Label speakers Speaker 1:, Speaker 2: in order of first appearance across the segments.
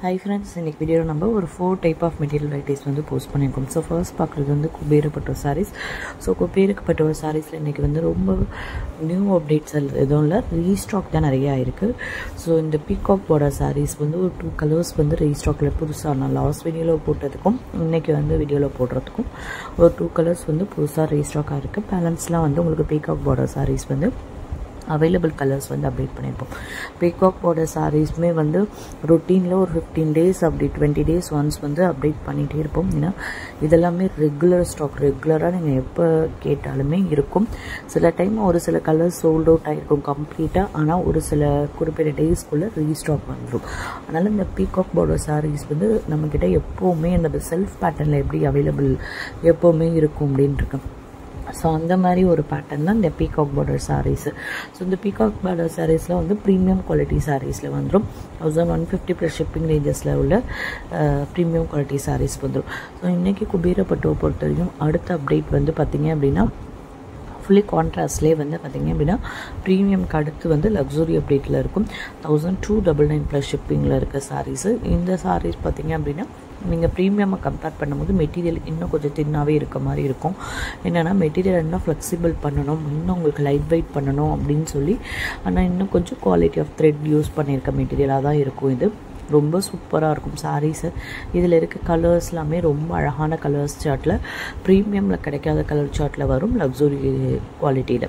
Speaker 1: hi friends இன்றைக்கி வீடியோவில் நம்ம ஒரு four type of material varieties வந்து போஸ்ட் பண்ணியிருக்கோம் ஸோ ஃபர்ஸ்ட் பார்க்குறது வந்து குபேரப்பட்ட சாரீஸ் ஸோ குபேரப்பட்ட சாரீஸில் இன்றைக்கி வந்து ரொம்ப நியூ அப்டேட்ஸ் எதுவும் இல்லை ரீஸ்டாக் தான் நிறையா இருக்குது ஸோ இந்த பீகாக் பார்டர் சாரீஸ் வந்து ஒரு டூ கலர்ஸ் வந்து ரீஸ்டாக்கில் புதுசாக நான் லாஸ்ட் வீடியோவில் போட்டதுக்கும் இன்றைக்கி வந்து வீடியோவில் போடுறதுக்கும் ஒரு டூ கலர்ஸ் வந்து புதுசாக ரீஸ்டாக்காக இருக்குது பேலன்ஸ்லாம் வந்து உங்களுக்கு பீகாக் பார்டர் சாரீஸ் வந்து அவைலபிள் கலர்ஸ் வந்து அப்டேட் பண்ணியிருப்போம் பீகாக் பார்டர் சாரீஸுமே வந்து ரொட்டீனில் ஒரு ஃபிஃப்டீன் டேஸ் அப்படி டுவெண்ட்டி டேஸ் ஒன்ஸ் வந்து அப்டேட் பண்ணிகிட்டே இருப்போம் ஏன்னா இதெல்லாமே ரெகுலர் ஸ்டாக் ரெகுலராக நீங்கள் எப்போ கேட்டாலுமே இருக்கும் சில டைம் ஒரு சில கலர்ஸ் சோல்ட் அவுட் ஆகிருக்கும் கம்ப்ளீட்டாக ஆனால் ஒரு சில குறிப்பிட்ட டேஸ்க்குள்ளே ரீஸ்டாக் வந்துடும் அதனால் இந்த பீகாக் பார்டர் சாரீஸ் வந்து நம்மக்கிட்ட எப்போவுமே அந்த செல்ஃப் பேட்டர்னில் எப்படி அவைலபிள் எப்போவுமே இருக்கும் அப்படின்ட்டு இருக்கேன் ஸோ அந்த மாதிரி ஒரு பேட்டர்ன் தான் இந்த பீகாக் பார்டர் சாரீஸு ஸோ இந்த பீகாக் பார்டர் சாரீஸில் வந்து ப்ரீமியம் குவாலிட்டி சாரீஸில் வந்துடும் thousand one fifty plus shipping ரேஞ்சஸில் உள்ள ப்ரீமியம் குவாலிட்டி சாரீஸ் வந்துடும் ஸோ இன்றைக்கி குபீரப்பட்டுவை பொறுத்த வரைக்கும் அடுத்த அப்டேட் வந்து பார்த்திங்க அப்படின்னா ஃபுல்லி கான்ட்ராஸ்ட்லேயே வந்து பார்த்திங்க அப்படின்னா ப்ரீமியம்க்கு அடுத்து வந்து லக்ஸுரி அப்டேட்டில் இருக்கும் thousand two double nine plus ஷிப்பிங்கில் இருக்க சாரீஸு இந்த சாரீஸ் பார்த்திங்க அப்படின்னா நீங்கள் ப்ரீமியமாக கம்பேர் பண்ணும்போது மெட்டீரியல் இன்னும் கொஞ்சம் தின்னாகவே இருக்க மாதிரி இருக்கும் என்னென்னா மெட்டீரியல் இன்னும் ஃப்ளெக்சிபிள் பண்ணணும் இன்னும் உங்களுக்கு லைட் வெயிட் பண்ணணும் அப்படின்னு சொல்லி ஆனால் இன்னும் கொஞ்சம் குவாலிட்டி ஆஃப் த்ரெட் யூஸ் பண்ணியிருக்க மெட்டீரியலாக தான் இருக்கும் இது ரொம்ப சூப்பராக இருக்கும் சாரீஸு இதில் இருக்க கலர்ஸ் எல்லாமே ரொம்ப அழகான கலர்ஸ் சார்ட்டில் ப்ரீமியமில் கிடைக்காத கலர் சார்ட்டில் வரும் லக்ஸுரி குவாலிட்டியில்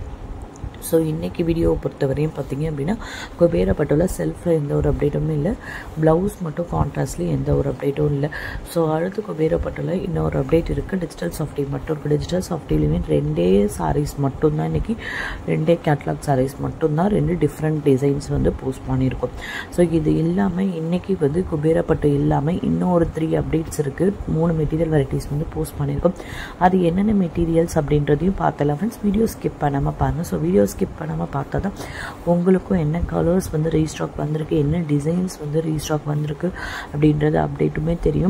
Speaker 1: ஸோ இன்றைக்கி வீடியோவை பொறுத்தவரையும் பார்த்திங்க அப்படின்னா குபேரப்பட்டுள்ள செல்ஃபில் எந்த ஒரு அப்டேட்டுமே இல்லை ப்ளவுஸ் மட்டும் கான்ட்ராஸ்ட்லேயும் எந்த ஒரு அப்டேட்டும் இல்லை ஸோ அடுத்து குபேரப்பட்டுள்ள இன்னொரு அப்டேட் இருக்குது டிஜிட்டல் சாஃப்டி மட்டும் இருக்குது டிஜிட்டல் சாஃப்டிலையுமே ரெண்டே சாரீஸ் மட்டும்தான் இன்றைக்கி ரெண்டே கேட்லாக் சாரீஸ் மட்டும்தான் ரெண்டு டிஃப்ரெண்ட் டிசைன்ஸ் வந்து போஸ்ட் பண்ணியிருக்கோம் ஸோ இது இல்லாமல் இன்றைக்கி வந்து குபேரப்பட்டு இல்லாமல் இன்னும் ஒரு த்ரீ அப்டேட்ஸ் இருக்குது மூணு மெட்டீரியல் வெரைட்டிஸ் வந்து போஸ்ட் பண்ணியிருக்கோம் அது என்னென்ன மெட்டீரியல்ஸ் அப்படின்றதையும் பார்த்தலாம் ஃப்ரெண்ட்ஸ் வீடியோ ஸ்கிப் பண்ணாமல் பாருங்கள் ஸோ வீடியோ ஸ்கிப் பண்ணாமல் பார்த்தா தான் உங்களுக்கும் என்ன கலர்ஸ் வந்து ரீஸ்டாக் வந்திருக்கு என்ன டிசைன்ஸ் வந்து ரீஸ்டாக் வந்திருக்கு அப்படின்றது அப்டேட்டுமே தெரியும்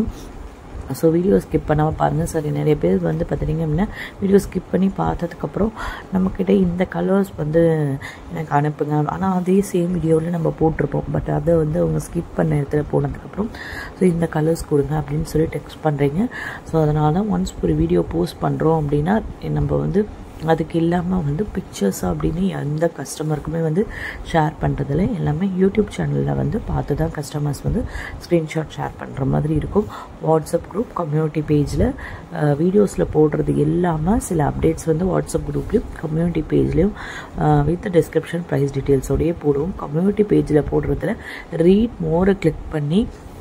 Speaker 1: ஸோ வீடியோ ஸ்கிப் பண்ணாமல் பாருங்கள் சரி நிறைய பேர் வந்து பார்த்துட்டிங்க அப்படின்னா வீடியோ ஸ்கிப் பண்ணி பார்த்ததுக்கப்புறம் நம்மக்கிட்ட இந்த கலர்ஸ் வந்து எனக்கு அனுப்புங்க ஆனால் அதே சேம் வீடியோவில் நம்ம போட்டிருப்போம் பட் அதை வந்து அவங்க ஸ்கிப் பண்ண இடத்துல போனதுக்கப்புறம் ஸோ இந்த கலர்ஸ் கொடுங்க அப்படின்னு சொல்லி டெக்ஸ்ட் பண்ணுறீங்க ஸோ அதனால ஒன்ஸ் ஒரு வீடியோ போஸ்ட் பண்ணுறோம் அப்படின்னா நம்ம வந்து அதுக்கு இல்லாமல் வந்து பிக்சர்ஸ் அப்படின்னு எந்த கஸ்டமருக்குமே வந்து ஷேர் பண்ணுறதில்ல எல்லாமே யூடியூப் சேனலில் வந்து பார்த்து தான் கஸ்டமர்ஸ் வந்து ஸ்க்ரீன்ஷாட் ஷேர் பண்ணுற மாதிரி இருக்கும் வாட்ஸ்அப் குரூப் கம்யூனிட்டி பேஜில் வீடியோஸில் போடுறது இல்லாமல் சில அப்டேட்ஸ் வந்து வாட்ஸ்அப் குரூப்லேயும் கம்யூனிட்டி பேஜ்லேயும் வித் டிஸ்கிரிப்ஷன் ப்ரைஸ் டீட்டெயில்ஸோடையே போடுவோம் கம்யூனிட்டி பேஜில் போடுறதுல ரீட் மோரை கிளிக் பண்ணி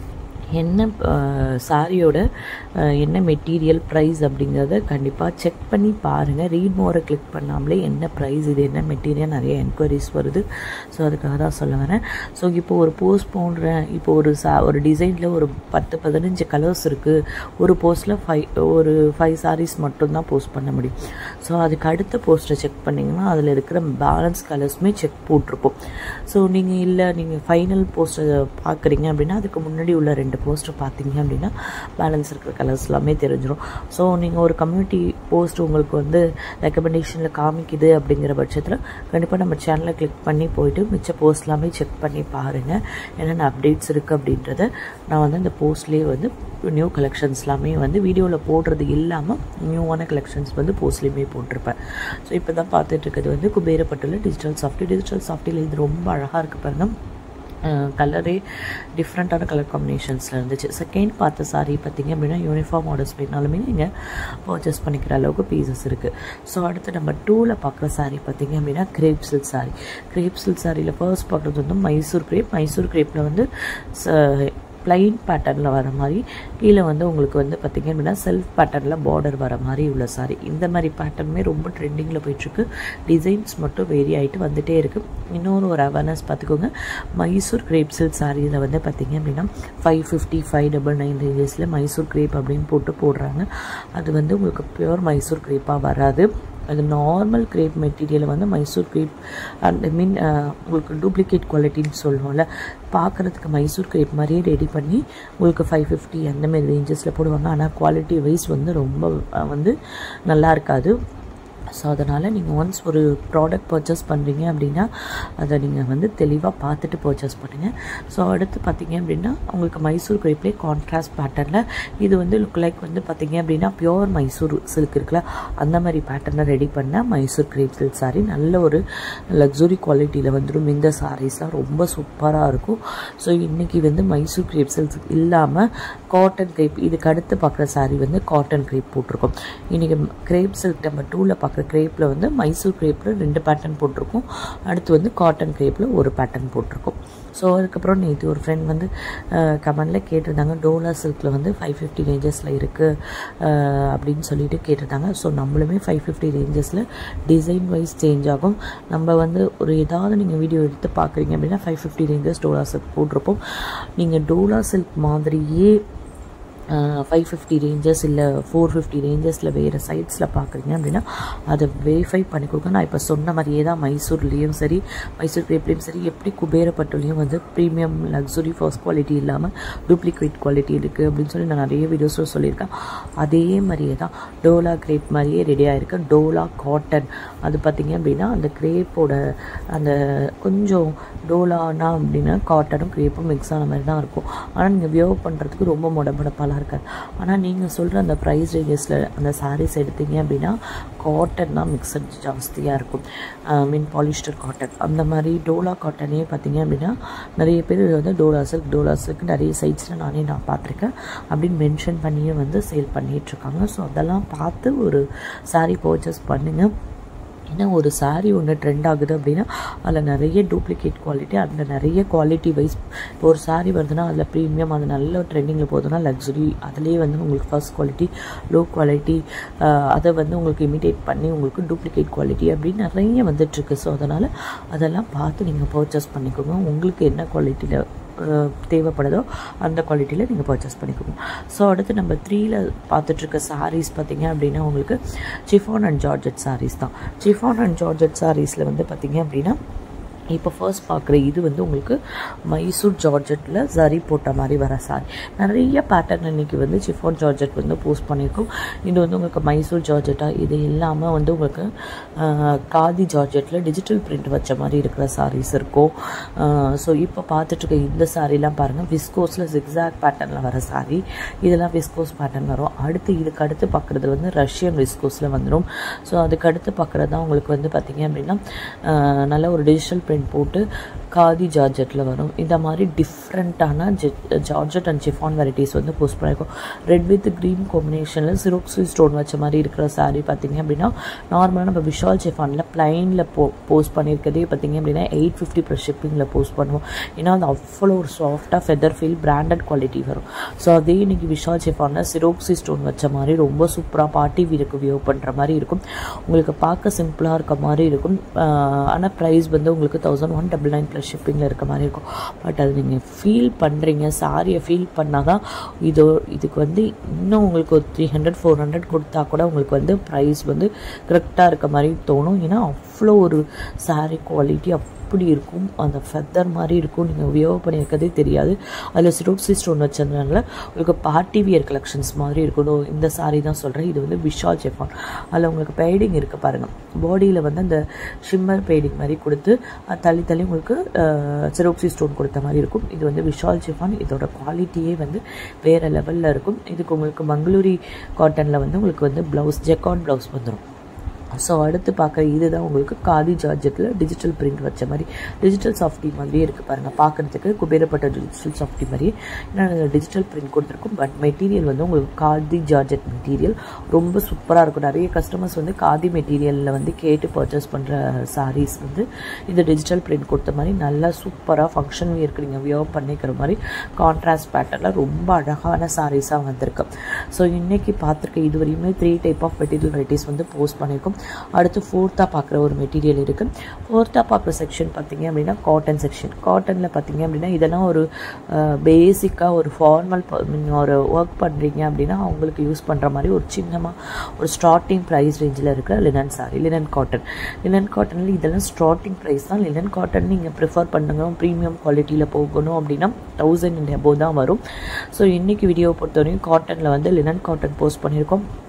Speaker 1: என்ன சாரியோட என்ன மெட்டீரியல் ப்ரைஸ் அப்படிங்கிறத கண்டிப்பாக செக் பண்ணி பாருங்கள் ரீட் மோரை கிளிக் பண்ணாமலே என்ன ப்ரைஸ் இது என்ன மெட்டீரியல் நிறைய என்கொயரிஸ் வருது ஸோ அதுக்காக தான் சொல்ல வரேன் ஸோ இப்போ ஒரு போஸ்ட் போடுறேன் இப்போ ஒரு சா ஒரு டிசைனில் ஒரு பத்து பதினஞ்சு கலர்ஸ் இருக்குது ஒரு போஸ்ட்டில் ஃபைவ் ஒரு ஃபைவ் சாரீஸ் மட்டும்தான் போஸ்ட் பண்ண முடியும் ஸோ அதுக்கு அடுத்த போஸ்ட்டை செக் பண்ணிங்கன்னா அதில் இருக்கிற பேலன்ஸ் கலர்ஸுமே செக் போட்டிருப்போம் ஸோ நீங்கள் இல்லை நீங்கள் ஃபைனல் போஸ்ட்டை பார்க்குறீங்க அப்படின்னா அதுக்கு முன்னாடி உள்ள ரெண்டு போஸ்ட்டை பார்த்தீங்க அப்படின்னா பேலன்ஸ் இருக்கிற கலர்ஸ் எல்லாமே தெரிஞ்சிடும் ஸோ நீங்கள் ஒரு கம்யூனிட்டி போஸ்ட் உங்களுக்கு வந்து ரெக்கமெண்டேஷனில் காமிக்குது அப்படிங்கிற பட்சத்தில் கண்டிப்பாக நம்ம சேனலை கிளிக் பண்ணி போயிட்டு மிச்ச போஸ்ட் எல்லாமே செக் பண்ணி பாருங்கள் என்னென்ன அப்டேட்ஸ் இருக்குது அப்படின்றத நான் வந்து அந்த போஸ்ட்லேயே வந்து நியூ கலெக்ஷன்ஸ் எல்லாமே வந்து வீடியோவில் போடுறது இல்லாமல் நியூவான கலெக்ஷன்ஸ் வந்து போஸ்ட்லேயுமே போட்டிருப்பேன் ஸோ இப்போ தான் பார்த்துட்டு இருக்கிறது வந்து குபேரப்பட்டுள்ள டிஜிட்டல் சாஃப்ட்வேர் டிஜிட்டல் சாஃப்ட்வேர் இது ரொம்ப அழகாக இருக்குது பாருங்கள் கலரே டிஃப்ரெண்ட்டான கலர் காம்பினேஷன்ஸில் இருந்துச்சு செகண்ட் பார்த்த சாரீ பார்த்திங்க அப்படின்னா யூனிஃபார்ம் ஆர்டர்ஸ் வேணாலுமே நீங்கள் பர்ச்சேஸ் பண்ணிக்கிற அளவுக்கு பீசஸ் இருக்குது ஸோ அடுத்து நம்ம டூவில் பார்க்குற சாரீ பார்த்திங்க அப்படின்னா crepe silk saree crepe silk சாரியில் ஃபர்ஸ்ட் பார்க்குறது வந்து மைசூர் கிரேப் மைசூர் கிரேப்பில் வந்து பிளைன் பேட்டர்னில் வர மாதிரி கீழே வந்து உங்களுக்கு வந்து பார்த்திங்க அப்படின்னா செல்ஃப் பேட்டர்னில் பார்டர் வர மாதிரி உள்ள சாரி இந்த மாதிரி பேட்டர்னுமே ரொம்ப ட்ரெண்டிங்கில் போயிட்டுருக்கு டிசைன்ஸ் மட்டும் வேரி ஆகிட்டு வந்துகிட்டே இருக்குது இன்னொரு ஒரு அவேர்னஸ் பார்த்துக்கோங்க மைசூர் கிரேப் சில்க் சாரியில் வந்து பார்த்திங்க அப்படின்னா five fifty five double nine ரேஞ்சஸில் மைசூர் கிரேப் அப்படின்னு போட்டு போடுறாங்க அது வந்து உங்களுக்கு பியூர் மைசூர் கிரேப்பாக வராது அது நார்மல் கிரேப் மெட்டீரியலை வந்து Mysore crepe and I mean உங்களுக்கு டூப்ளிகேட் குவாலிட்டின்னு சொல்லுவோம்ல பார்க்குறதுக்கு மைசூர் கிரேப் மாதிரியே ரெடி பண்ணி உங்களுக்கு ஃபைவ் ஃபிஃப்டி அந்தமாரி ரேஞ்சஸில் போடுவாங்க ஆனால் குவாலிட்டி வைஸ் வந்து ரொம்ப வந்து நல்லா இருக்காது ஸோ அதனால் நீங்கள் ஒன்ஸ் ஒரு ப்ராடக்ட் பர்ச்சேஸ் பண்ணுறீங்க அப்படின்னா அதை நீங்கள் வந்து தெளிவாக பார்த்துட்டு பர்ச்சேஸ் பண்ணுங்கள் ஸோ அடுத்து பார்த்தீங்க அப்படின்னா உங்களுக்கு மைசூர் கிரேப்லேயே கான்ட்ராஸ்ட் பேட்டர்னில் இது வந்து லுக் லைக் வந்து பார்த்தீங்க அப்படின்னா பியோர் மைசூர் சில்க் இருக்குல்ல அந்த மாதிரி பேட்டர்னில் ரெடி பண்ண மைசூர் கிரேப் சில்க் சாரீ நல்ல ஒரு லக்ஸுரி குவாலிட்டியில் வந்துடும் இந்த சாரீஸ்லாம் ரொம்ப சூப்பராக இருக்கும் ஸோ இன்றைக்கி வந்து மைசூர் கிரேப் சில்க் இல்லாமல் காட்டன் கிரேப் இதுக்கு அடுத்து பார்க்குற சாரீ வந்து காட்டன் கிரேப் போட்டிருக்கோம் இன்றைக்கி கிரேப் சில்க் நம்பர் டூவில் பார்க்குற கிரேப்பில் வந்து மைசூர் கிரேப்பில் ரெண்டு பேட்டர்ன் போட்டிருக்கோம் அடுத்து வந்து காட்டன் கிரேப்பில் ஒரு பேட்டர்ன் போட்டிருக்கோம் ஸோ அதுக்கப்புறம் நேற்று ஒரு ஃப்ரெண்ட் வந்து கமெண்டில் கேட்டிருந்தாங்க டோலா சில்கில் வந்து ஃபைவ் ஃபிஃப்டி ரேஞ்சஸில் இருக்குது அப்படின்னு சொல்லிட்டு கேட்டிருந்தாங்க ஸோ நம்மளுமே ஃபைவ் ஃபிஃப்டி ரேஞ்சஸில் டிசைன் வைஸ் சேஞ்ச் ஆகும் நம்ம வந்து ஒரு ஏதாவது நீங்கள் வீடியோ எடுத்து பார்க்குறீங்க அப்படின்னா five fifty ranges Dola silk போட்டிருப்போம் நீங்கள் டோலா சில்க் மாதிரியே ஃபைவ் ஃபிஃப்டி ரேஞ்சஸ் இல்லை ஃபோர் ஃபிஃப்டி ரேஞ்சஸில் வேறு சைட்ஸில் பார்க்குறீங்க அப்படின்னா அதை வெரிஃபை பண்ணி கொடுங்க நான் இப்போ சொன்ன மாதிரியே தான் மைசூர்லேயும் சரி மைசூர் கிரேப்லேயும் சரி எப்படி குபேரப்பட்டுலேயும் வந்து ப்ரீமியம் லக்ஸுரி ஃபர்ஸ்ட் குவாலிட்டி இல்லாமல் டூப்ளிகேட் குவாலிட்டி இருக்குது அப்படின்னு சொல்லி நான் நிறைய வீடியோஸில் சொல்லியிருக்கேன் அதே மாதிரியே தான் டோலா கிரேப் மாதிரியே ரெடியாக இருக்கு டோலா காட்டன் அது பார்த்திங்க அப்படின்னா அந்த கிரேப்போட அந்த கொஞ்சம் டோலானா அப்படின்னா காட்டனும் கிரேப்பும் மிக்ஸ் ஆன மாதிரி தான் இருக்கும் ஆனால் நீங்கள் வியோ பண்ணுறதுக்கு ரொம்ப முடமுடப்பாலாம் இருக்காது ஆனால் நீங்கள் சொல்கிற அந்த ப்ரைஸ் ரேஞ்சஸில் அந்த சாரீஸ் எடுத்தீங்க அப்படின்னா காட்டன் தான் மிக்சட் ஜாஸ்தியாக இருக்கும் மீன் பாலிஸ்டர் காட்டன் அந்த மாதிரி டோலா காட்டனே பார்த்தீங்க அப்படின்னா நிறைய பேர் வந்து டோலா சில்க் டோலா சில்க் நிறைய சைட்ஸில் நானே நான் பார்த்துருக்கேன் அப்படின்னு மென்ஷன் பண்ணியே வந்து சேல் பண்ணிகிட்ருக்காங்க ஸோ அதெல்லாம் பார்த்து ஒரு சாரீ பர்ச்சேஸ் பண்ணுங்கள் ஏன்னா ஒரு சாரீ ஒன்று ட்ரெண்ட் ஆகுது அப்படின்னா அதில் நிறைய டூப்ளிகேட் குவாலிட்டி அதில் நிறைய குவாலிட்டி வைஸ் இப்போ ஒரு சாரீ வருதுன்னா அதில் ப்ரீமியம் அது நல்ல ட்ரெண்டிங்கில் போகுதுன்னா லக்ஸுரி அதுலேயே வந்து உங்களுக்கு ஃபர்ஸ்ட் குவாலிட்டி லோ குவாலிட்டி அதை வந்து உங்களுக்கு இமிடேட் பண்ணி உங்களுக்கு டூப்ளிகேட் குவாலிட்டி அப்படின்னு நிறைய வந்துட்டுருக்கு ஸோ அதனால் அதெல்லாம் பார்த்து நீங்கள் பர்ச்சேஸ் பண்ணிக்கோங்க உங்களுக்கு என்ன குவாலிட்டியில் தேவைப்படுதோ அந்த குவாலிட்டியில் நீங்கள் பர்ச்சேஸ் பண்ணிக்கோங்க ஸோ அடுத்து நம்ம த்ரீயில் பார்த்துட்ருக்க சாரீஸ் பார்த்தீங்க அப்படின்னா உங்களுக்கு சிஃபான் அண்ட் ஜார்ஜெட் சாரீஸ் தான் சிஃபான் அண்ட் ஜார்ஜெட் சாரீஸில் வந்து பார்த்தீங்க அப்படின்னா இப்போ ஃபர்ஸ்ட் பார்க்குற இது வந்து உங்களுக்கு மைசூர் ஜார்ஜெட்டில் சரி போட்ட மாதிரி வர சாரி நிறைய பேட்டர்ன் இன்றைக்கி வந்து சிஃபான் ஜார்ஜெட் வந்து போஸ்ட் பண்ணியிருக்கோம் இது வந்து உங்களுக்கு மைசூர் ஜார்ஜெட்டாக இது இல்லாமல் வந்து உங்களுக்கு காதி ஜார்ஜெட்டில் டிஜிட்டல் பிரிண்ட் வச்ச மாதிரி இருக்கிற சாரீஸ் இருக்கும் ஸோ இப்போ பார்த்துட்ருக்க இந்த சாரீலாம் பாருங்கள் விஸ்கோஸில் ஜிக்ஸாக் பேட்டர்னில் வர சாரீ இதெல்லாம் விஸ்கோஸ் பேட்டர்ன் வரும் அடுத்து இதுக்கு அடுத்து பார்க்குறது வந்து ரஷ்யன் விஸ்கோஸில் வந்துடும் ஸோ அதுக்கு அடுத்து பார்க்குறது தான் உங்களுக்கு வந்து பார்த்திங்க அப்படின்னா நல்ல ஒரு டிஜிட்டல் பிரிண்ட் போட்டு காதி ஜார்ஜெட்டில் வரும் இந்த மாதிரி டிஃப்ரெண்ட்டான ஜார்ஜெட் அண்ட் ஜிஃபான் வெரைட்டிஸ் வந்து போஸ்ட் பண்ணியிருக்கோம் ரெட் வித் க்ரீன் காம்பினேஷனில் சிரோக்ஸி ஸ்டோன் வச்ச மாதிரி இருக்கிற சாரீ பார்த்திங்க அப்படின்னா நார்மலாக நம்ம விஷால் ஜிஃபானில் ப்ளைனில் போ போஸ்ட் பண்ணியிருக்கதே பார்த்திங்க அப்படின்னா எயிட் ஃபிஃப்டி ப்ளஸ் ஷிப்பிங்கில் போஸ்ட் பண்ணுவோம் ஏன்னா அது அவ்வளோ ஒரு சாஃப்டாக ஃபெதர் ஃபீல் பிராண்டட் குவாலிட்டி வரும் ஸோ அதே இன்றைக்கி விஷால் ஜிஃபானில் சிரோக்ஸி ஸ்டோன் வச்ச மாதிரி ரொம்ப சூப்பராக பார்ட்டி வீருக்கு வியோ பண்ணுற மாதிரி இருக்கும் உங்களுக்கு பார்க்க சிம்பிளாக இருக்க மாதிரி இருக்கும் ஆனால் ப்ரைஸ் வந்து உங்களுக்கு thousand one double nine plus ஷிப்பிங்கில் இருக்க மாதிரி இருக்கும் பட் அது நீங்கள் ஃபீல் பண்ணுறீங்க சாரியை ஃபீல் பண்ணால் தான் இதோ இதுக்கு வந்து இன்னும் உங்களுக்கு ஒரு த்ரீ ஹண்ட்ரட் ஃபோர் ஹண்ட்ரட் கொடுத்தா கூட உங்களுக்கு வந்து ப்ரைஸ் வந்து கரெக்டாக இருக்க மாதிரி தோணும் ஏன்னா அவ்வளோ ஒரு சாரீ குவாலிட்டி அப்படி இருக்கும் அந்த ஃபெதர் மாதிரி இருக்கும் நீங்கள் வியோ பண்ணியிருக்கதே தெரியாது அதில் சிரோக்ஸி ஸ்டோன் வச்சதுனால உங்களுக்கு பார்ட்டி வியர் கலெக்ஷன்ஸ் மாதிரி இருக்கணும் இந்த சாரீ தான் சொல்கிறேன் இது வந்து விஷால் ஜெஃபான் அதில் உங்களுக்கு பெய்டிங் இருக்குது பாருங்கள் பாடியில் வந்து அந்த ஷிம்மர் பெய்டிங் மாதிரி கொடுத்து தள்ளி தள்ளி உங்களுக்கு சிரோக்ஸி ஸ்டோன் கொடுத்த மாதிரி இருக்கும் இது வந்து விஷால் ஜெஃபான் இதோட குவாலிட்டியே வந்து வேறு லெவலில் இருக்கும் இதுக்கு உங்களுக்கு மங்களூரி காட்டனில் வந்து உங்களுக்கு வந்து ப்ளவுஸ் ஜெக்கான் ப்ளவுஸ் வந்துடும் ஸோ அடுத்து பார்க்குற இதுதான் உங்களுக்கு காதி ஜார்ஜெட்டில் டிஜிட்டல் பிரிண்ட் வச்ச மாதிரி டிஜிட்டல் சாஃப்டி மாதிரியே இருக்குது பாருங்கள் பார்க்குறதுக்கு குபேரப்பட்ட டிஜிட்டல் சாஃப்டி மாதிரி ஏன்னா டிஜிட்டல் பிரிண்ட் கொடுத்துருக்கும் பட் மெட்டீரியல் வந்து உங்களுக்கு காதி ஜார்ஜெட் மெட்டீரியல் ரொம்ப சூப்பராக இருக்கும் நிறைய கஸ்டமர்ஸ் வந்து காதி மெட்டீரியலில் வந்து கேட்டு பர்ச்சேஸ் பண்ணுற சாரீஸ் வந்து இந்த டிஜிட்டல் பிரிண்ட் கொடுத்த மாதிரி நல்லா சூப்பராக ஃபங்க்ஷன் வியருக்கு நீங்கள் வியர் பண்ணிக்கிற மாதிரி கான்ட்ராஸ்ட் பேட்டர்னில் ரொம்ப அழகான சாரீஸாக வந்திருக்கு ஸோ இன்றைக்கி பார்த்துருக்க இது வரையுமே three type of material varieties வந்து போஸ்ட் பண்ணியிருக்கோம் அடுத்து ஃபோர்த்தாக பார்க்குற ஒரு மெட்டீரியல் இருக்குது ஃபோர்த்தாக பார்க்குற செக்ஷன் பார்த்திங்க அப்படின்னா காட்டன் செக்ஷன் காட்டனில் பார்த்திங்க அப்படின்னா இதெல்லாம் ஒரு பேசிக்காக ஒரு ஃபார்மல் ஒரு ஒர்க் பண்ணுறீங்க அப்படின்னா அவங்களுக்கு யூஸ் பண்ணுற மாதிரி ஒரு சின்னமாக ஒரு ஸ்டார்டிங் ப்ரைஸ் ரேஞ்சில் இருக்கிற linen saree linen cotton linen காட்டனில் இதெல்லாம் ஸ்டார்டிங் ப்ரைஸ் தான் லினன் காட்டன் நீங்கள் ப்ரிஃபர் பண்ணுங்க ப்ரீமியம் குவாலிட்டியில் போகணும் அப்படின்னா தௌசண்ட் அண்ட் அபோவ் தான் வரும் ஸோ இன்றைக்கி வீடியோவை பொறுத்தவரைக்கும் காட்டனில் வந்து லினன் காட்டன் போஸ்ட் பண்ணியிருக்கோம்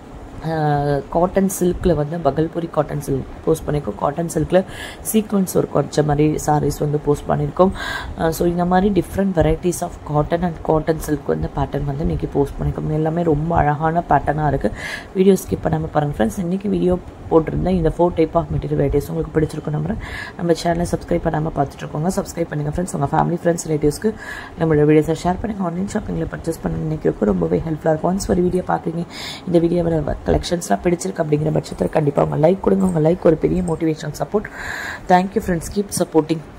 Speaker 1: காட்டன் சில்கில் வந்து பகல்புரி காட்டன் சில்க் போஸ்ட் பண்ணியிருக்கோம் காட்டன் சில்கில் சீக்வன்ஸ் ஒர்க் வச்ச மாதிரி சாரீஸ் வந்து போஸ்ட் பண்ணியிருக்கோம் ஸோ இந்த மாதிரி different varieties of cotton and cotton silk வந்து பேட்டர்ன் வந்து இன்றைக்கி போஸ்ட் பண்ணியிருக்கோம் எல்லாமே ரொம்ப அழகான பேட்டர்னாக இருக்குது வீடியோ ஸ்கிப் பண்ணாமல் பாருங்கள் ஃப்ரெண்ட்ஸ் இன்றைக்கி வீடியோ போட்டிருந்தேன் இந்த four type of material varieties உங்களுக்கு பிடிச்சிருக்கும் நம்புறேன் நம்ம சேனலை சப்ஸ்கிரைப் பண்ணாமல் பார்த்துட்ருக்கோங்க சப்ஸ்கிரைப் பண்ணுங்கள் ஃப்ரெண்ட்ஸ் உங்கள் ஃபேமிலி ஃப்ரெண்ட்ஸ் ரிலேட்டிவ்ஸ்க்கு நம்மளோட வீடியோஸை ஷேர் பண்ணுங்கள் ஆன்லைன் ஷாப்பிங்கில் பர்ச்சேஸ் பண்ண நினைக்கிறப்போ ரொம்பவே ஹெல்ப்ஃபுல்லாக இருக்கும் ஒன்ஸ் ஒரு வீடியோ பார்க்குறீங்க இந்த வீடியோவில் கலெக்ஷன்ஸ்லாம் பிடிச்சிருக்கு அப்படிங்கிற பட்சத்தில் கண்டிப்பாக உங்கள் லைக் கொடுங்க உங்கள் லைக் ஒரு பெரிய motivational support thank you friends keep supporting